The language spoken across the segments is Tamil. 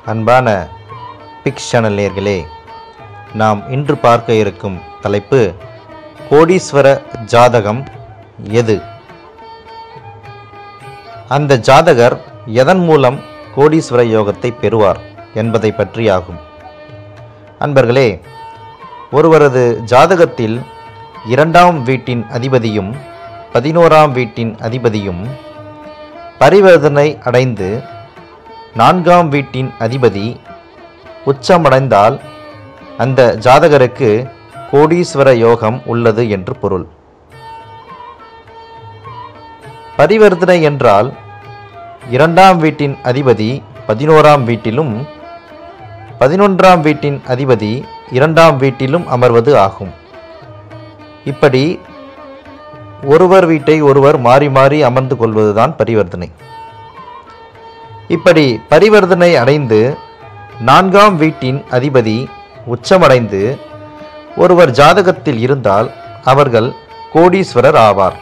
அன்பான பிக்ஸ் சேனல் நேர்களே நாம் இன்று பார்க்க இருக்கும் தலைப்பு கோடீஸ்வர ஜாதகம் எது அந்த ஜாதகர் எதன் மூலம் கோடீஸ்வர யோகத்தை பெறுவார் என்பதை பற்றியாகும் அன்பர்களே ஒருவரது ஜாதகத்தில் இரண்டாம் வீட்டின் அதிபதியும் பதினோராம் வீட்டின் அதிபதியும் பரிவர்த்தனை அடைந்து நான்காம் வீட்டின் அதிபதி உச்சமடைந்தால் அந்த ஜாதகருக்கு கோடீஸ்வர யோகம் உள்ளது என்று பொருள் பரிவர்த்தனை என்றால் இரண்டாம் வீட்டின் அதிபதி பதினோராம் வீட்டிலும் பதினொன்றாம் வீட்டின் அதிபதி இரண்டாம் வீட்டிலும் அமர்வது ஆகும் இப்படி ஒருவர் வீட்டை ஒருவர் மாறி மாறி அமர்ந்து கொள்வதுதான் பரிவர்த்தனை இப்படி பரிவர்த்தனை அடைந்து நான்காம் வீட்டின் அதிபதி உச்சமடைந்து ஒருவர் ஜாதகத்தில் இருந்தால் அவர்கள் கோடீஸ்வரர் ஆவார்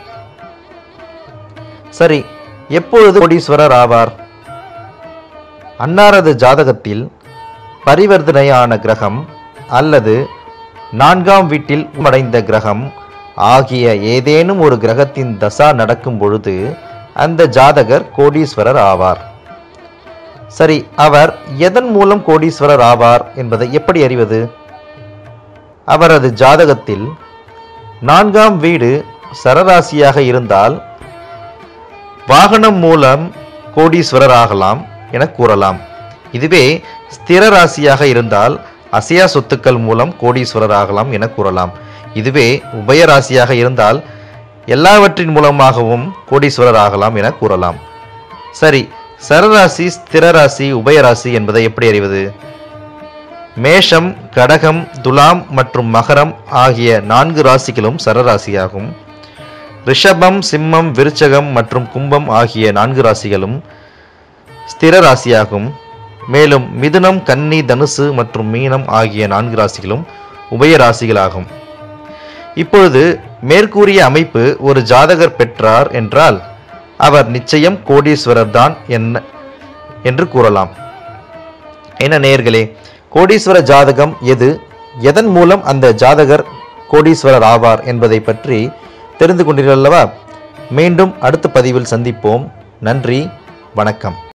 சரி எப்பொழுது கோடீஸ்வரர் ஆவார் அன்னாரது ஜாதகத்தில் பரிவர்த்தனையான கிரகம் அல்லது நான்காம் வீட்டில் அடைந்த கிரகம் ஆகிய ஏதேனும் ஒரு கிரகத்தின் தசா நடக்கும் பொழுது அந்த ஜாதகர் கோடீஸ்வரர் ஆவார் சரி அவர் எதன் மூலம் கோடீஸ்வரர் ஆவார் என்பதை எப்படி அறிவது அவரது ஜாதகத்தில் நான்காம் வீடு சரராசியாக இருந்தால் வாகனம் மூலம் கோடீஸ்வரர் ஆகலாம் என கூறலாம் இதுவே ஸ்திர ராசியாக இருந்தால் அசையா சொத்துக்கள் மூலம் கோடீஸ்வரர் ஆகலாம் என கூறலாம் இதுவே உபய ராசியாக இருந்தால் எல்லாவற்றின் மூலமாகவும் கோடீஸ்வரர் ஆகலாம் என கூறலாம் சரி சரராசி ஸ்திரராசி உபயராசி என்பதை எப்படி அறிவது மேஷம் கடகம் துலாம் மற்றும் மகரம் ஆகிய நான்கு ராசிகளும் சரராசியாகும் ரிஷபம் சிம்மம் விருச்சகம் மற்றும் கும்பம் ஆகிய நான்கு ராசிகளும் ஸ்திர ராசியாகும் மேலும் மிதுனம் கன்னி தனுசு மற்றும் மீனம் ஆகிய நான்கு ராசிகளும் உபய ராசிகளாகும் இப்பொழுது மேற்கூறிய அமைப்பு ஒரு ஜாதகர் பெற்றார் என்றால் அவர் நிச்சயம் கோடீஸ்வரர் தான் என்ன என்று கூறலாம் என்ன நேயர்களே கோடீஸ்வர ஜாதகம் எது எதன் மூலம் அந்த ஜாதகர் கோடீஸ்வரர் ஆவார் என்பதை பற்றி தெரிந்து கொண்டீர்கள் அல்லவா மீண்டும் அடுத்த பதிவில் சந்திப்போம் நன்றி வணக்கம்